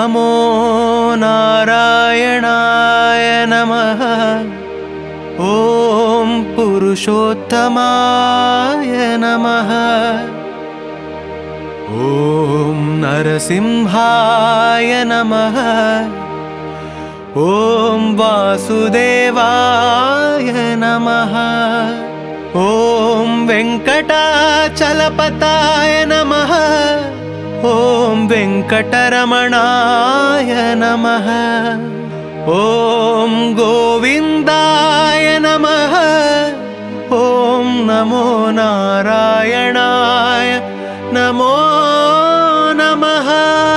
నమో నారాయణాయ నమః ఓం పురుషోత్తమాయ నమః ఓం నరసింహాయ నమః ఓం వాసుదేవాయ నమః ఓం వెంకటాచలపతాయ నమః ఓం వెంకటరమణాయ నమః ఓం గోవిందాయ నమః ఓం నమో నారాయణాయ నమో నమః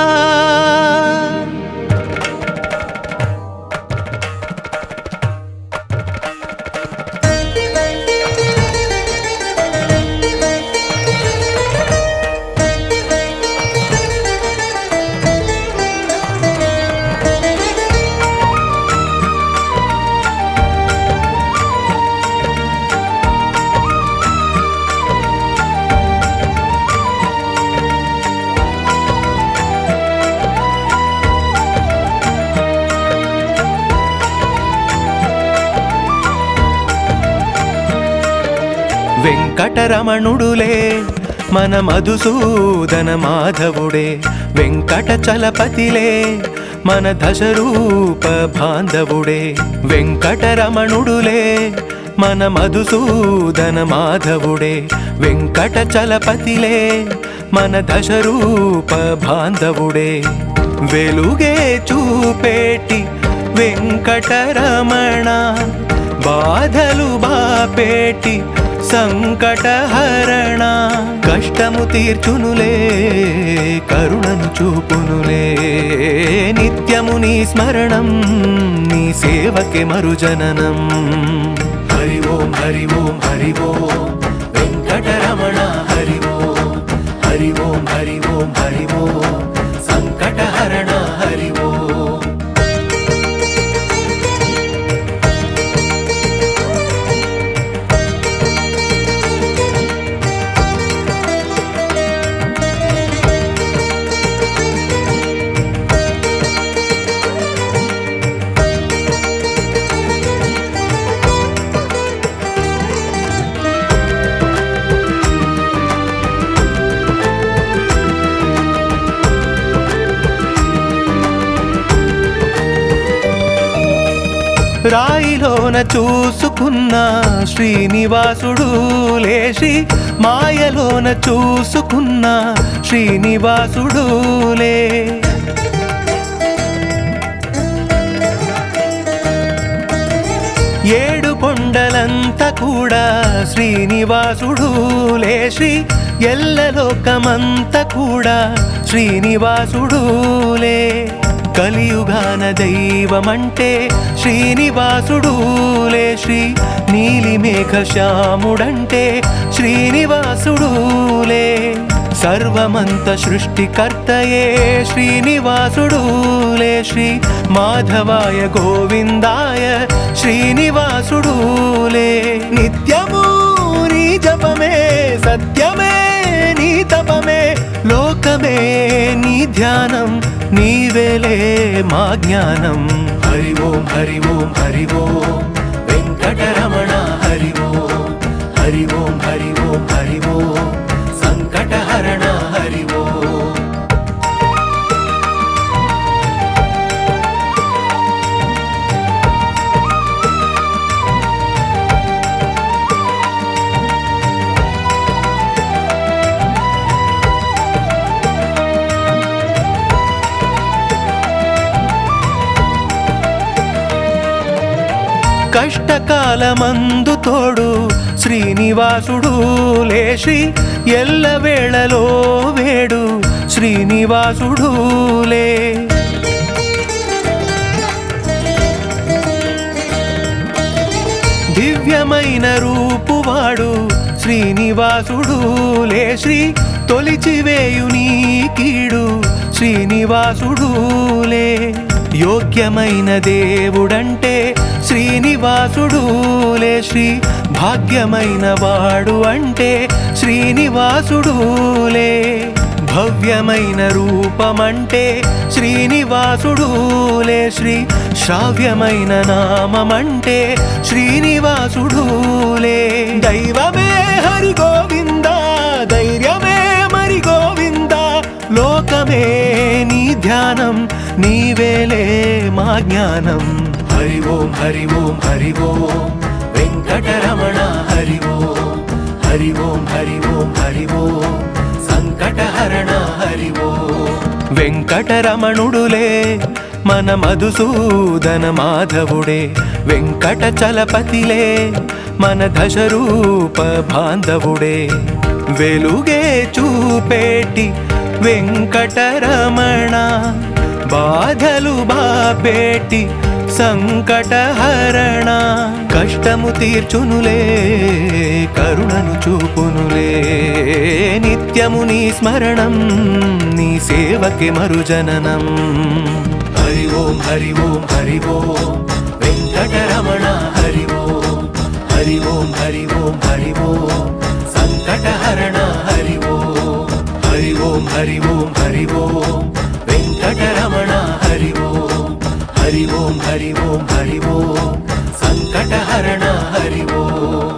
వెంకటరమణుడులే మన మధుసూదన మాధవుడే వెంకట చలపతిలే మన దశరూప బాంధవుడే వెంకటరమణుడులే మన మధుసూదన మాధవుడే వెంకట చలపతిలే మన దశరూప బాంధవుడే వెలుగే చూపేటి వెంకటరమణ బాధలు బాపేటి సంకటహరణ కష్టము తీర్చునులే కరుణను చూపునులే నిత్యము నీ స్మరణం నీ సేవకే మరుజననం హరి ఓం హరి ఓం హరి ఓం వెంకటరమణ హరి ఓం హరి ఓం హరి ఓం హరి ఓం సంకటహరణ హరి ఓం రాయిలోన చూసుకున్న శ్రీనివాసుడు లేచి మాయలోన చూసుకున్న శ్రీనివాసుడు లే ఏడు కొండలంతా కూడా శ్రీనివాసుడు లేచి ఎల్లలోకమంతా కూడా శ్రీనివాసుడులే కలియుగాన దైవమంటే శ్రీనివాసుడులే శ్రీ నీలిమేఘ శ్యాముడంటే శ్రీనివాసుడులే సర్వమంత సృష్టికర్తయే శ్రీనివాసుడులే శ్రీ మాధవాయ గోవిందాయ శ్రీనివాసుడులే నిత్యము నీ జపమే సత్యమే నీ తపమే లోకమే నీ ధ్యానం నీవేలే మా జ్ఞానం హరి ఓం హరి ఓం హరి ఓం వెంకటరమణ హరి ఓం హరి ఓం హరి ఓం హరి ఓం సంకటహరణ హరి ఓం కష్టకాలమందు తోడు శ్రీనివాసుడు లేచి ఎల్లవేళలో వేడు శ్రీనివాసుడులే దివ్యమైన రూపువాడు శ్రీనివాసుడులే శ్రీ తొలిచివేయు నీ కీడు శ్రీనివాసుడులే యోగ్యమైన దేవుడంటే శ్రీనివాసుడులే శ్రీ భాగ్యమైన వాడు అంటే శ్రీనివాసుడులే భవ్యమైన రూపమంటే శ్రీనివాసుడులే శ్రీ శ్రావ్యమైన నామమంటే శ్రీనివాసుడులే దైవమే హరి గోవింద ధైర్యమే మరి గోవింద లోకమే నీ ధ్యానం నీవేలే మా జ్ఞానం హరి ఓం హరి ఓం హరి ఓం వెంకటరమణ హరి ఓం హరి ఓం హరి ఓం హరి ఓం సంకటహరణ హరి ఓం వెంకటరమణుడులే మన మధుసూదన మాధవుడే వెంకట చలపతిలే మన దశరూప బాంధవుడే వెలుగే చూపేటి వెంకటరమణ బాధలు బాపేటి సంకటహరణ కష్టము తీర్చునులే కరుణను చూపునులే నిత్యము నీ స్మరణం నీ సేవకి మరుజననం హరి ఓం హరి ఓం హరి ఓం వెంకటరమణ హరి ఓం హరి ఓం హరి ఓం హరి ఓం సంకటహరణ హరి ఓం హరి ఓం హరి ఓం హరి ఓం వెంకటరమణ హరి ఓం హరి ఓం హరి ఓం హరి ఓం సంకటహరణ హరి ఓం